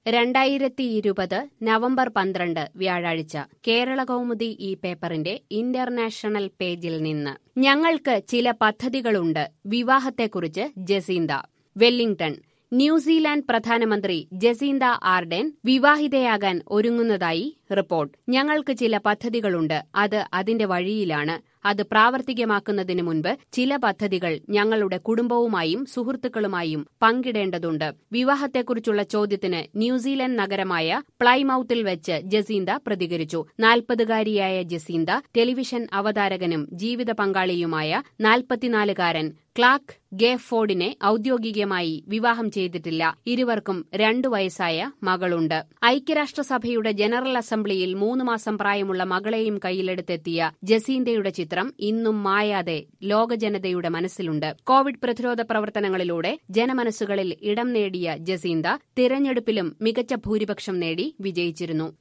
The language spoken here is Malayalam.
രണ്ടായിരത്തി ഇരുപത് നവംബർ പന്ത്രണ്ട് വ്യാഴാഴ്ച കേരള കൗമുദി ഈ പേപ്പറിന്റെ ഇന്റർനാഷണൽ പേജിൽ നിന്ന് ഞങ്ങൾക്ക് ചില പദ്ധതികളുണ്ട് വിവാഹത്തെക്കുറിച്ച് ജസീന്ത വെല്ലിംഗ്ടൺ ന്യൂസിലാൻഡ് പ്രധാനമന്ത്രി ജസീന്ത ആർഡൻ വിവാഹിതയാകാൻ ഒരുങ്ങുന്നതായി റിപ്പോർട്ട് ഞങ്ങൾക്ക് ചില പദ്ധതികളുണ്ട് അത് അതിന്റെ വഴിയിലാണ് അത് പ്രാവർത്തികമാക്കുന്നതിന് മുൻപ് ചില പദ്ധതികൾ ഞങ്ങളുടെ കുടുംബവുമായും സുഹൃത്തുക്കളുമായും പങ്കിടേണ്ടതുണ്ട് വിവാഹത്തെക്കുറിച്ചുള്ള ചോദ്യത്തിന് ന്യൂസിലൻഡ് നഗരമായ പ്ലൈമൌത്തിൽ വെച്ച് ജസീന്ത പ്രതികരിച്ചു നാൽപ്പതുകാരിയായ ജസീന്ത ടെലിവിഷൻ അവതാരകനും ജീവിത പങ്കാളിയുമായ നാൽപ്പത്തിനാലുകാരൻ ക്ലാർക്ക് ഗേഫോർഡിനെ ഔദ്യോഗികമായി വിവാഹം ചെയ്തിട്ടില്ല ഇരുവർക്കും രണ്ടു വയസ്സായ മകളുണ്ട് ഐക്യരാഷ്ട്രസഭയുടെ ജനറൽ അസംബ്ലിയിൽ മൂന്ന് മാസം പ്രായമുള്ള മകളെയും കയ്യിലെടുത്തെത്തിയ ജസീന്തയുടെ ചിത്രം ഇന്നും മായാതെ ലോകജനതയുടെ മനസ്സിലുണ്ട് കോവിഡ് പ്രതിരോധ പ്രവർത്തനങ്ങളിലൂടെ ജനമനസ്സുകളിൽ ഇടം നേടിയ ജസീന്ത തിരഞ്ഞെടുപ്പിലും മികച്ച ഭൂരിപക്ഷം നേടി വിജയിച്ചിരുന്നു